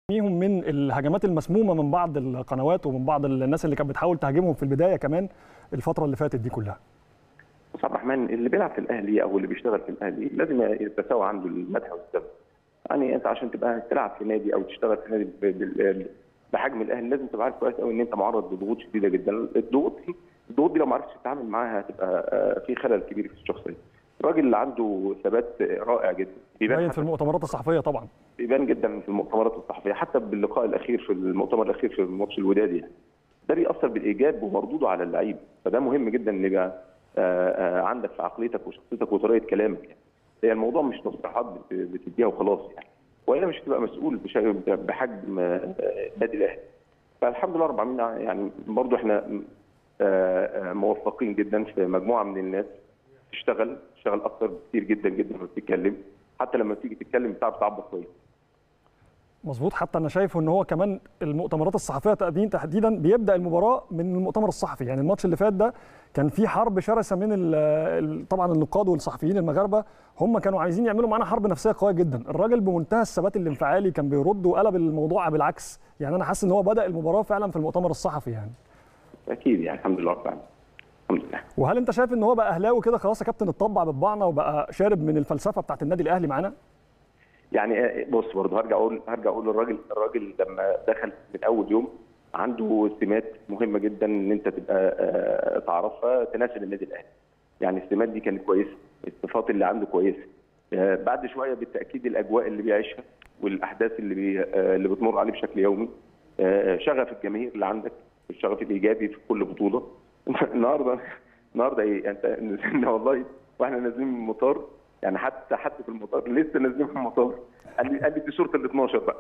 بتحميهم من الهجمات المسمومه من بعض القنوات ومن بعض الناس اللي كانت بتحاول تهاجمهم في البدايه كمان الفتره اللي فاتت دي كلها بص عبد الرحمن اللي بيلعب في الاهلي او اللي بيشتغل في الاهلي لازم يتساوى عنده المدح والذم يعني انت عشان تبقى تلعب في نادي او تشتغل في نادي بحجم الاهلي لازم تبقى عارف كويس قوي ان انت معرض لضغوط شديده جدا الضغوط دي الضغوط دي لو ما عرفتش تتعامل معاها هتبقى في خلل كبير في الشخصيه الراجل اللي عنده ثبات رائع جدا بيبان في المؤتمرات الصحفيه طبعا بيبان جدا في المؤتمرات الصحفيه حتى باللقاء الاخير في المؤتمر الاخير في الماتش الودادي يعني ده بيأثر بالايجاب ومردوده على اللعيب فده مهم جدا ان يبقى عندك في عقليتك وشخصيتك وطريقه كلامك يعني هي الموضوع مش تصريحات بتديها وخلاص يعني والا مش هتبقى مسؤول بحجم النادي الاهلي فالحمد لله رب العالمين يعني برضه احنا موفقين جدا في مجموعه من الناس تشتغل تشتغل اكتر بكتير جدا جدا ما بتتكلم حتى لما تيجي تتكلم بتعرف تعبر كويس مظبوط حتى انا شايف ان هو كمان المؤتمرات الصحفيه تقديم تحديدا بيبدا المباراه من المؤتمر الصحفي يعني الماتش اللي فات ده كان في حرب شرسه من ال طبعا النقاد والصحفيين المغاربه هم كانوا عايزين يعملوا معانا حرب نفسيه قويه جدا الراجل بمنتهى الثبات الانفعالي كان بيرد وقلب الموضوع بالعكس يعني انا حاسس ان هو بدا المباراه فعلا في المؤتمر الصحفي يعني اكيد يعني الحمد لله فعلا الحمد لله وهل انت شايف ان هو بقى اهلاوي كده خلاص يا كابتن اتطبع بطبعنا وبقى شارب من الفلسفه بتاعت النادي الاهلي معانا يعني بص برضه هرجع اقول هرجع اقول للراجل الراجل لما دخل من اول يوم عنده سمات مهمه جدا ان انت تبقى تعرفها تناسب النادي الاهلي. يعني السمات دي كانت كويسه، الصفات اللي عنده كويسه. بعد شويه بالتاكيد الاجواء اللي بيعيشها والاحداث اللي بي اللي بتمر عليه بشكل يومي شغف الجماهير اللي عندك الشغف الايجابي في كل بطوله النهارده النهارده ايه انت نزلنا والله واحنا نازلين من المطار يعني حتى حتى في المطار لسه نازلين في المطار قال لي قال لي دي صوره ال 12 بقى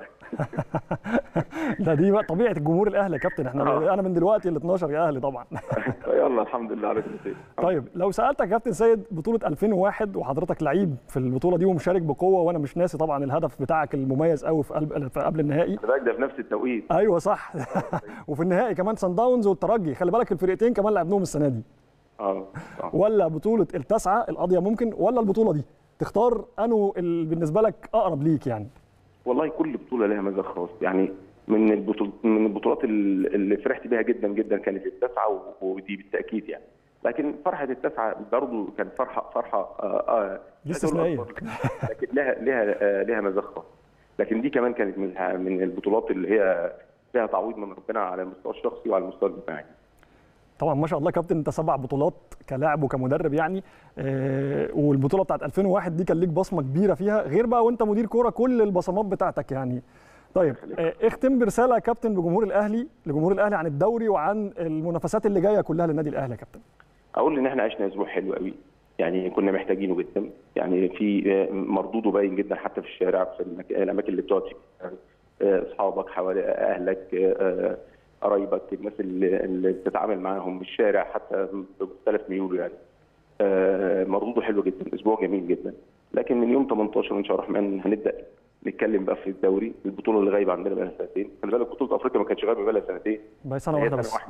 ده دي بقى طبيعه الجمهور الاهلي يا كابتن احنا آه. انا من دلوقتي ال 12 يا اهلي طبعا يلا الحمد لله على كل شيء طيب لو سالتك يا كابتن سيد بطوله 2001 وحضرتك لعيب في البطوله دي ومشارك بقوه وانا مش ناسي طبعا الهدف بتاعك المميز قوي في قلب في قبل النهائي ده في نفس التوقيت ايوه صح وفي النهائي كمان سان داونز والترجي خلي بالك الفرقتين كمان لعبناهم السنه دي اه ولا بطوله التاسعه القاضيه ممكن ولا البطوله دي تختار انه بالنسبه لك اقرب ليك يعني والله كل بطوله لها مزاج خاص يعني من البطولات من البطولات اللي فرحت بيها جدا جدا كانت التاسعه ودي بالتاكيد يعني لكن فرحه التاسعه برضه كانت فرحه فرحه آه آه دي استثنائيه لكن لها لها آه لها مزاج خاص لكن دي كمان كانت من من البطولات اللي هي فيها تعويض من ربنا على المستوى الشخصي وعلى المستوى الجماعي طبعا ما شاء الله كابتن انت سبع بطولات كلاعب وكمدرب يعني آه والبطوله بتاعت 2001 دي كان ليك بصمه كبيره فيها غير بقى وانت مدير كوره كل البصمات بتاعتك يعني طيب آه اختم برساله يا كابتن بجمهور الاهلي لجمهور الاهلي عن الدوري وعن المنافسات اللي جايه كلها للنادي الاهلي يا كابتن اقول ان احنا عشنا اسبوع حلو قوي يعني كنا محتاجينه جدا يعني في مردوده باين جدا حتى في الشارع في الاماكن اللي بتقعد فيها اصحابك حوالي اهلك قرايبك الناس اللي, اللي بتتعامل معاهم في الشارع حتى بمختلف ميوله يعني مردوده حلو جدا اسبوع جميل جدا لكن من يوم 18 ان شاء الله الرحمن هنبدا نتكلم بقى في الدوري البطوله اللي غايبه عندنا بقى سنتين خلي بالك بطوله افريقيا ما كانتش غايبه بقى سنتين بقى سنه واحده بس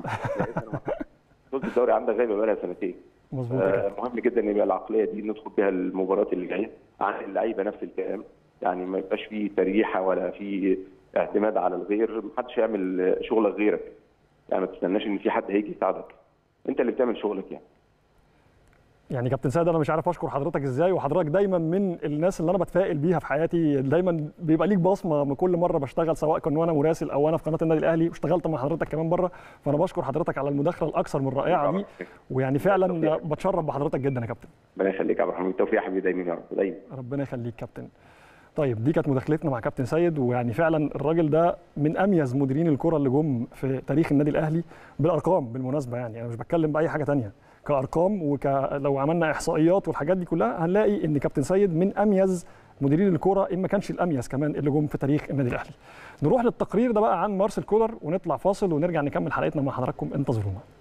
بطوله الدوري عندك غايبه بقى سنتين مظبوط آه مهم جدا ان يبقى العقليه دي ندخل بيها المباريات اللي جايه عن اللعيبه نفس الكلام يعني ما يبقاش فيه تريحه ولا في اعتماد على الغير محدش يعمل شغلك غيرك يعني ما تستناش ان في حد هيجي يساعدك انت اللي بتعمل شغلك يعني يعني كابتن سيد انا مش عارف اشكر حضرتك ازاي وحضرتك دايما من الناس اللي انا بتفائل بيها في حياتي دايما بيبقى ليك بصمه من كل مره بشتغل سواء كان وانا مراسل او انا في قناه النادي الاهلي واشتغلت مع حضرتك كمان بره فانا بشكر حضرتك على المداخله الاكثر من رائعه دي ويعني فعلا بتشرف بحضرتك جدا يا كابتن ربنا يخليك يا عبد الرحمن التوفيق يا حبيبي دايما يا رب دايما ربنا يخليك كابتن طيب دي كانت مداخلتنا مع كابتن سيد ويعني فعلا الراجل ده من اميز مديرين الكره اللي جم في تاريخ النادي الاهلي بالارقام بالمناسبه يعني انا مش بتكلم باي حاجه ثانيه كارقام ولو عملنا احصائيات والحاجات دي كلها هنلاقي ان كابتن سيد من اميز مديرين الكوره ان ما كانش الاميز كمان اللي جم في تاريخ النادي الاهلي. نروح للتقرير ده بقى عن مارسيل كولر ونطلع فاصل ونرجع نكمل حلقتنا مع حضراتكم انتظرونا.